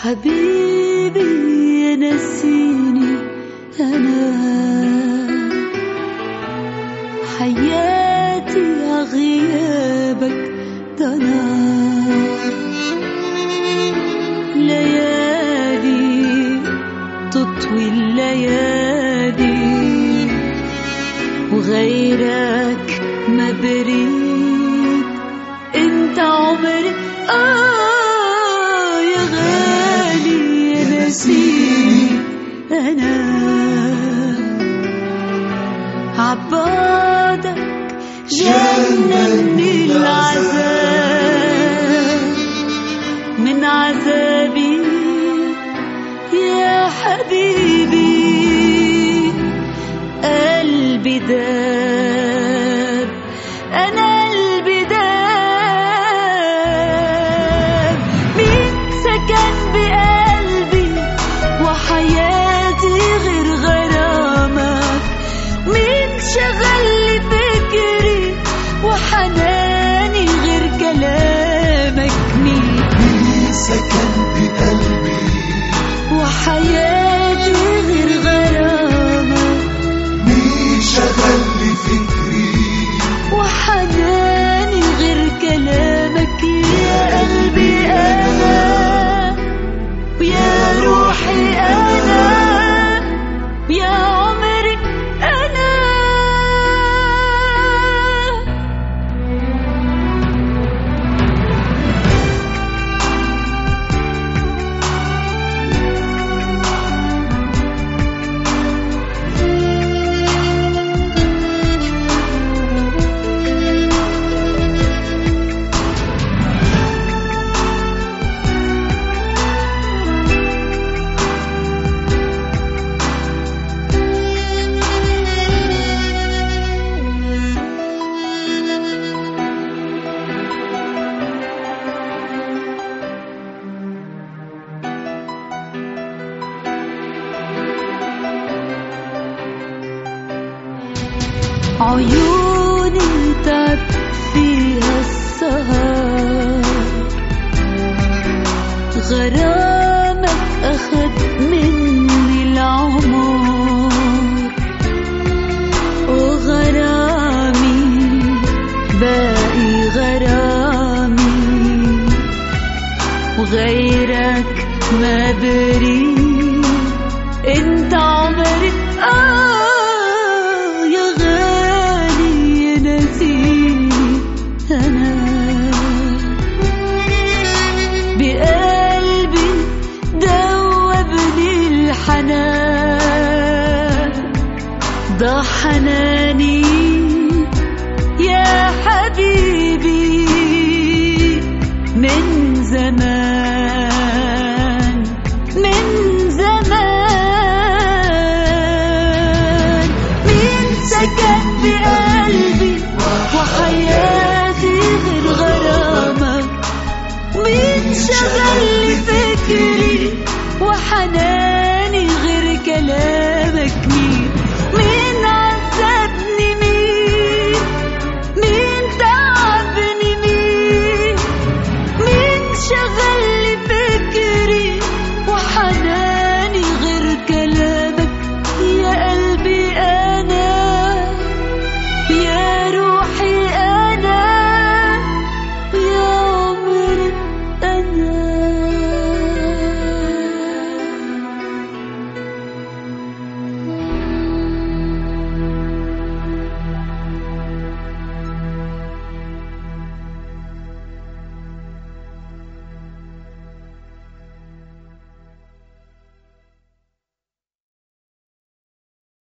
حبيبي نسيني أنا حياتي غيابك ضنا ليالي تطوي الليالي وغيرك ما بريد انت عمري آه يا غالي يا نسيني أنا عبادك جنني العذاب من عذابي يا حبيبي قلبي داب أنا قلبي داب مين سكن بقلبي وحياتي غير غرامك مين شغل لي فكري وحناني غير كلامك مين مين سكن بقلبي وحياتي غير غرامك مين شغل لي فكري وحناني غير كلامك يا قلبي أنا ويا روحي أنا يا عمري أنا عيوني تعب فيها السهر غرامك أخد مني العمر وغرامي باقي غرامي وغيرك ما بريد انت عمري آه يا غالي يا نسيني أنا بقلبي دوبني الحنان ده حناني يا حبيبي من زمان من زمان مين سكن بقلبي وحياتي غير غرامك مين شغل لي فكري وحناني